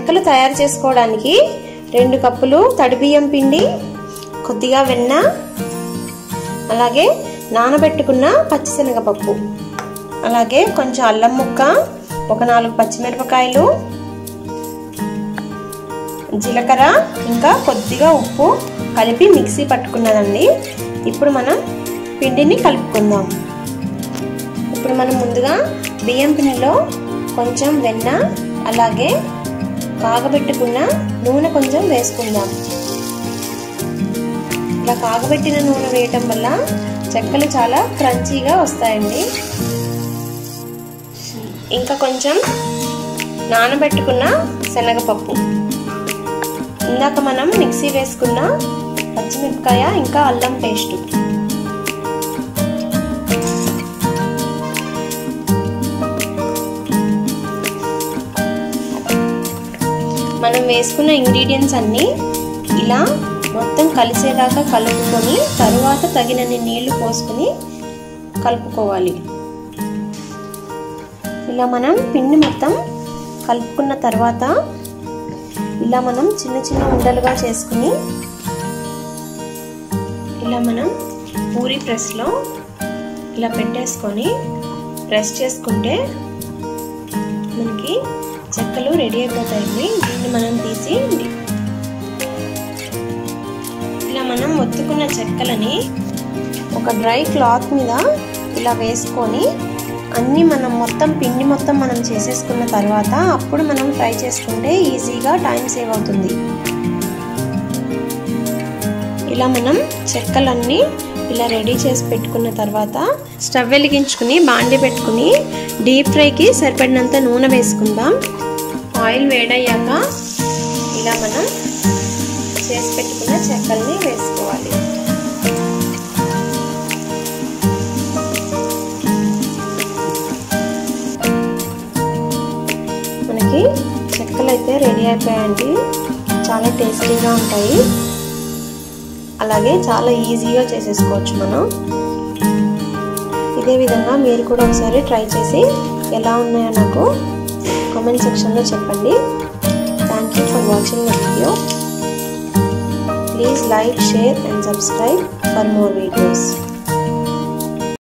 చెక్కలు తయారు చేసుకోవడానికి రెండు కప్పులు తడిబియ్యం పిండి కొద్దిగా వెన్న అలాగే నానబెట్టుకున్న పచ్చిశనగపప్పు అలాగే కొంచెం అల్లం ముక్క ఒక నాలుగు పచ్చిమిరపకాయలు జీలకర్ర ఇంకా కొద్దిగా ఉప్పు కలిపి మిక్సీ పట్టుకున్నదండి ఇప్పుడు మనం పిండిని కలుపుకుందాం ఇప్పుడు మనం ముందుగా బియ్యం పిండిలో కొంచెం వెన్న అలాగే కాగబెట్టుకున్న నూనె కొంచెం వేసుకుందాం ఇలా కాగబెట్టిన నూనె వేయటం వల్ల చెక్కలు చాలా క్రంచీగా వస్తాయండి ఇంకా కొంచెం నానబెట్టుకున్న శనగపప్పు ఇందాక మనం మిక్సీ వేసుకున్న పచ్చిమిరపకాయ ఇంకా అల్లం పేస్టు మనం వేసుకున్న ఇంగ్రీడియంట్స్ అన్నీ ఇలా మొత్తం కలిసేదాకా కలుపుకొని తరువాత తగినన్ని నీళ్లు పోసుకొని కలుపుకోవాలి ఇలా మనం పిండి మొత్తం కలుపుకున్న తర్వాత ఇలా మనం చిన్న చిన్న ఉండలుగా చేసుకుని ఇలా మనం పూరి ప్రెస్లో ఇలా పెట్టేసుకొని ప్రెస్ చేసుకుంటే మనకి చెక్కలు రెడీ అయిపోతాయండి దీన్ని మనం తీసి ఇలా మనం ఒత్తుకున్న చెక్కలని ఒక డ్రై క్లాత్ మీద ఇలా వేసుకొని అన్నీ మనం మొత్తం పిండి మొత్తం మనం చేసేసుకున్న తర్వాత అప్పుడు మనం ఫ్రై చేసుకుంటే ఈజీగా టైం సేవ్ అవుతుంది ఇలా మనం చెక్కలన్నీ ఇలా రెడీ చేసి పెట్టుకున్న తర్వాత స్టవ్ వెలిగించుకుని బాండి పెట్టుకుని డీప్ ఫ్రైకి సరిపడినంత నూనె వేసుకుందాం ఆయిల్ వేడయ్యాక ఇలా మనం చేసి పెట్టుకున్న చెక్కల్ని వేసుకోవాలి మనకి చెక్కలు అయితే రెడీ అయిపోయాయండి చాలా టేస్టీగా ఉంటాయి అలాగే చాలా ఈజీగా చేసేసుకోవచ్చు మనం ఇదే విధంగా మీరు కూడా ఒకసారి ట్రై చేసి ఎలా ఉన్నాయో నాకు కామెంట్ సెక్షన్లో చెప్పండి thank you for watching my video please like share and subscribe for more videos